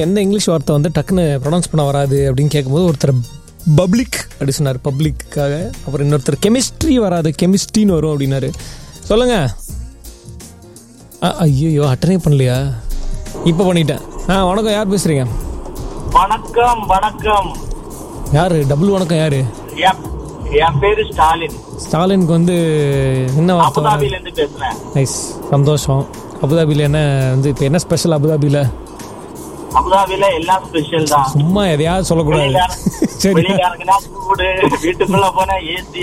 எந்த இங்கிலீஷ் வார்த்தை வந்து டக்குன்னு ப்ரொனவுன்ஸ் பண்ண வராது அப்படின்னு கேட்கும்போது ஒருத்தர் பப்ளிக் அப்படி சொன்னார் பப்ளிக்காக அப்புறம் இன்னொருத்தர் கெமிஸ்ட்ரி வராது கெமிஸ்ட்ரின்னு வரும் அப்படின்னாரு சொல்லுங்க ஐயோ அட்டனே பண்ணலையா இப்போ பண்ணிட்டேன் ஆ வணக்கம் யார் பேசுறீங்க வணக்கம் வணக்கம் யாரு டபுள் வணக்கம் யாரு என் என் பேரு ஸ்டாலின் ஸ்டாலினுக்கு வந்து என்ன வார்த்தை அபுதாபில இருந்து பேசுறேன் நைஸ் சந்தோஷம் அபுதாபியில் என்ன வந்து இப்போ என்ன ஸ்பெஷல் அபுதாபியில் அபுதாபில எல்லாம் ஸ்பெஷல் தான் சும்மா எதையாவது சொல்லக்கூடாது சரி வெளியில சூடு வீட்டுக்குள்ள போனா ஏசி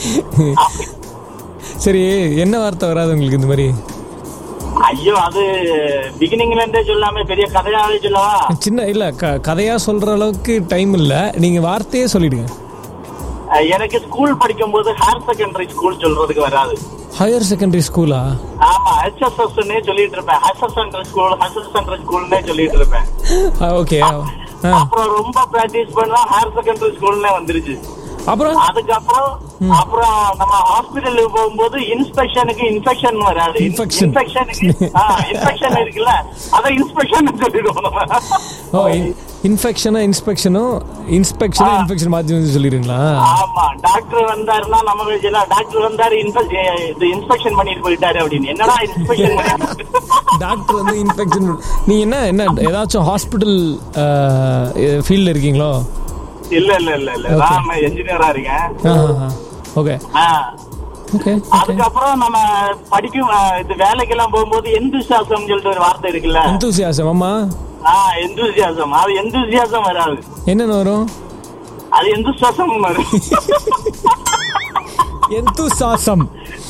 சரி என்ன வார்த்தை வராது உங்களுக்கு இந்த மாதிரி ஐயோ அது பிகினிங்ல இருந்தே சொல்லாம பெரிய கதையாவே சொல்லவா சின்ன இல்ல க கதையா சொல்ற அளவுக்கு டைம் இல்ல நீங்க வார்த்தையே சொல்லிடுங்க அஹ் எனக்கு ஸ்கூல் படிக்கும் போது ஹையர் செகண்டரி ஸ்கூல் சொல்றதுக்கு வராது ஹையர் செகண்டரி ஸ்கூலா ஆமா ஹெச்எஸ்எஸ் சொல்லிட்டு இருப்பேன் higher secondary school higher secondary ஸ்கூல்னே சொல்லிட்டு இருப்பேன் ஓகே அப்புறம் ரொம்ப பிராக்டிஸ் பண்ணா ஹையர் செகண்டரி ஸ்கூல்னே வந்துருச்சு அப்புறம் அதுக்கப்புறம் அப்புறம் நம்ம ஹாஸ்பிட்டலுக்கு போகும்போது இன்ஸ்பெக்ஷனுக்கு இன்ஃபெக்ஷன் வராது Infection. இன்ஃபெக்ஷனுக்கு இன்ஃபெக்ஷன் இருக்குல்ல அத இன்ஸ்பெக்ஷன் சொல்லிடுவோம் நம்ம ஓ இன்ஃபெக்ஷனும் இன்ஸ்பெக்ஷனும் இன்ஸ்பெக்ஷனும் இன்ஃபெக்ஷன் மாற்றி வந்து சொல்லிடுங்களா ஆமா டாக்டர் வந்தாருன்னா நம்ம வயசுல டாக்டர் வந்தாரு infec- இது இன்ஸ்பெக்ஷன் பண்ணிட்டு போயிட்டாரு அப்படின்னு என்னடா இன்ஸ்பெக்ஷன் டாக்டர் வந்து இன்ஃபெக்ஷன் நீங்க என்ன என்ன ஏதாச்சும் ஹாஸ்பிட்டல் ஃபீல்டில் இருக்கீங்களோ இல்ல இல்ல இல்ல இல்ல நான் என்ஜினியரா இருக்கேன் ஓகே ஆ. ஓகே அதுக்கப்புறம் நம்ம படிக்கும் ஆ, இது வேலைக்கெல்லாம் போகும்போது எந்துசாசம் சொல்லிட்டு ஒரு வார்த்தை இருக்குல்ல எந்தூசியாசம் அம்மா ஆ எந்துசியாசம் அது எந்துசியாசம் வராது என்னென்ன வரும் அது எந்துசாசம் வரும் எந்தூசாசம்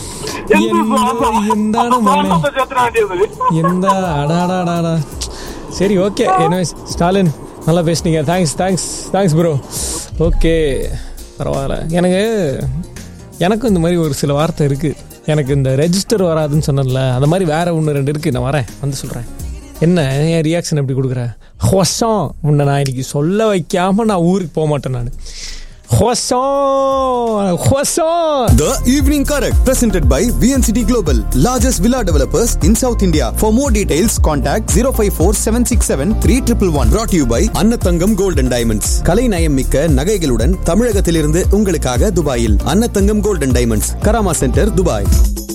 എന്താണ് മോനെ എന്താ அடாடாடாடா சரி ஓகே என்ன ஸ்டாலின் நல்லா பேசுனீங்க thanks thanks thanks bro okay பரவாயில்ல எனக்கு எனக்கும் இந்த மாதிரி ஒரு சில வார்த்தை இருக்குது எனக்கு இந்த ரெஜிஸ்டர் வராதுன்னு சொன்னேன்ல அந்த மாதிரி வேற ஒன்று ரெண்டு இருக்குது நான் வரேன் வந்து சொல்கிறேன் என்ன என் ரியாக்ஷன் எப்படி கொடுக்குற ஹொசம் உன்னை நான் இன்னைக்கு சொல்ல வைக்காம நான் ஊருக்கு போக மாட்டேன் நான் ஹொசம் ஹொசம் The Evening Correct, presented by VNCT Global, largest villa developers in South India. For more details, contact 054 767 3111. Brought to you by அன்னத்தங்கம் Gold and Diamonds. கலை நயம் மிக்க நகைகளுடன் தமிழகத்திலிருந்து உங்களுக்காக துபாயில் Annathangam Gold and Diamonds, Karama centre Dubai